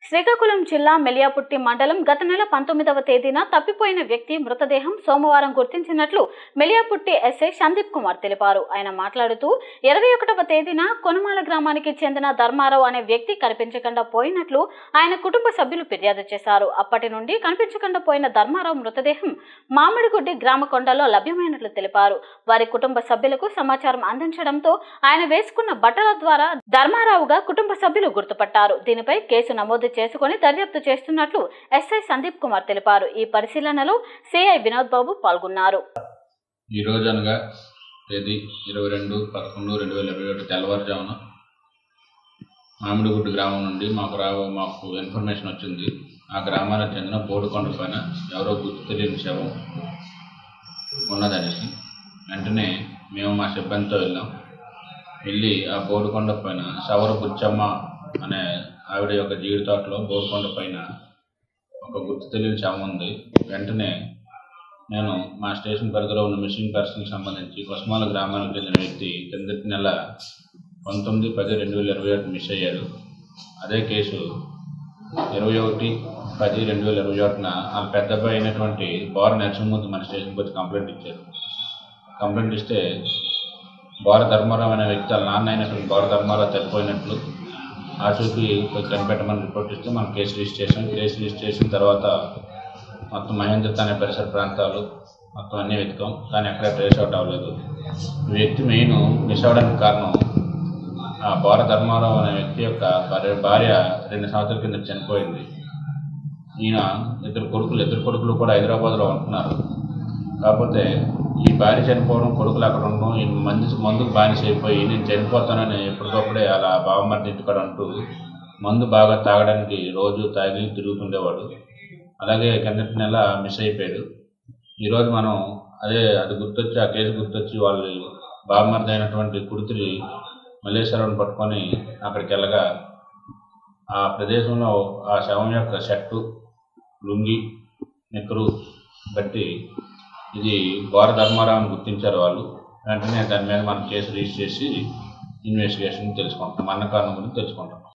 శ్రీకాకుళం జిల్లా మెలియాపుట్టి మండలం గత నెల పంతొమ్మిదవ తేదీన తప్పిపోయిన వ్యక్తి మృతదేహం సోమవారం గుర్తించినట్లు మెలియాపుట్టి ఎస్ఐ సందీప్ కుమార్ తెలిపారు ఆయన మాట్లాడుతూ ఇరవై ఒకటవ తేదీన కొనుమాల గ్రామానికి చెందిన ధర్మారావు అనే వ్యక్తి కనిపించకుండా పోయినట్లు ఆయన కుటుంబ సభ్యులు ఫిర్యాదు చేశారు అప్పటి నుండి కనిపించకుండా పోయిన ధర్మారావు మృతదేహం మామిడిగుడ్డి గ్రామ కొండలో లభ్యమైనట్లు తెలిపారు వారి కుటుంబ సభ్యులకు సమాచారం అందించడంతో ఆయన వేసుకున్న బట్టల ద్వారా ధర్మారావుగా కుటుంబ సభ్యులు గుర్తుపట్టారు దీనిపై కేసు నమోదు చేసుకుని దర్యాప్తు చేస్తున్నట్లు ఎస్ఐ సందీప్ కుమార్ తెలిపారు ఈ పరిశీలనలో సిఐ వినోద్ బాబు పాల్గొన్నారు ఈ రోజు అనగా తేదీ ఇరవై రెండు పదకొండు రెండు వేల ఇరవై ఒకటి తెల్లవారుజామున మామిడిగుడ్డు గ్రామం నుండి మాకు రా మాకు ఇన్ఫర్మేషన్ వచ్చింది ఆ గ్రామానికి చెందిన బోడుకొండ పైన ఎవరో గుర్తు తెలియని శవం ఉన్నదనేసి వెంటనే మేము మా సిబ్బందితో వెళ్ళాం వెళ్ళి ఆ బోడుకొండ పైన సవర బుచ్చమ్మ అనే ఆవిడ యొక్క జీడి తోటలో బోడుకొండ పైన ఒక గుర్తు తెలియని శవం ఉంది వెంటనే నేను మా స్టేషన్ పరిధిలో ఉన్న మిస్సింగ్ పర్సన్కి సంబంధించి కొస్మాల గ్రామానికి చెందిన వ్యక్తి కిందటి నెల పంతొమ్మిది పది రెండు వేల ఇరవై ఒకటి మిస్ అయ్యారు అదే కేసు ఇరవై ఒకటి పది రెండు వేల ఇరవై ఒకటిన ఆ పెద్ద అబ్బాయి అయినటువంటి బోర నరసింహమూర్తి మన స్టేషన్కి వచ్చి కంప్లైంట్ ఇచ్చారు కంప్లైంట్ ఇస్తే బోర ధర్మారావు అనే వ్యక్తి వాళ్ళ నాన్న అయినటువంటి బోర ధర్మారావు చనిపోయినట్లు ఆచూకీ కనిపెట్టమని రిపోర్ట్ ఇస్తే మనం కేసు రిజిస్టర్ చేసాం కేసు రిజిస్టర్ చేసిన తర్వాత మొత్తం మహేంద్రత అనే పరిసర ప్రాంతాలు మొత్తం అన్నీ వెతికాం కానీ ఎక్కడ ట్రేస్ అవుట్ అవ్వలేదు ఈ వ్యక్తి మెయిన్ మిస్ అవ్వడానికి కారణం ఆ బోర ధర్మారావు అనే వ్యక్తి యొక్క భార్య భార్య రెండు సంవత్సరాల కింద చనిపోయింది ఈయన ఇద్దరు కొడుకులు ఇద్దరు కొడుకులు కూడా హైదరాబాద్లో ఉంటున్నారు కాకపోతే ఈ భార్య చనిపోవడం కొడుకులు అక్కడ ఉండడం ఈ మంది మందుకు బానిస అయిపోయి నేను చనిపోతానని ఎప్పటికప్పుడే అలా బావమర్ది ఇంటికాడ అంటూ మందు బాగా తాగడానికి రోజు తాగి తిరుగుతుండేవాడు అలాగే కిందటి నెల మిస్ అయిపోయాడు ఈరోజు మనం అదే అది గుర్తొచ్చి ఆ కేసు గుర్తొచ్చి వాళ్ళు బావమర్ది అయినటువంటి కుడితిరి మల్లేశ్వరం పట్టుకొని అక్కడికి వెళ్ళగా ఆ ప్రదేశంలో ఆ శవం యొక్క షర్టు లుంగి నిక్కరు బట్టి ఇది ఘోర ధర్మారావుని గుర్తించారు వాళ్ళు వెంటనే దాని మీద మనం కేసు రిజిస్టర్ చేసి ఇన్వెస్టిగేషన్ తెలుసుకుంటాం అన్న కారణం గురించి తెలుసుకుంటాం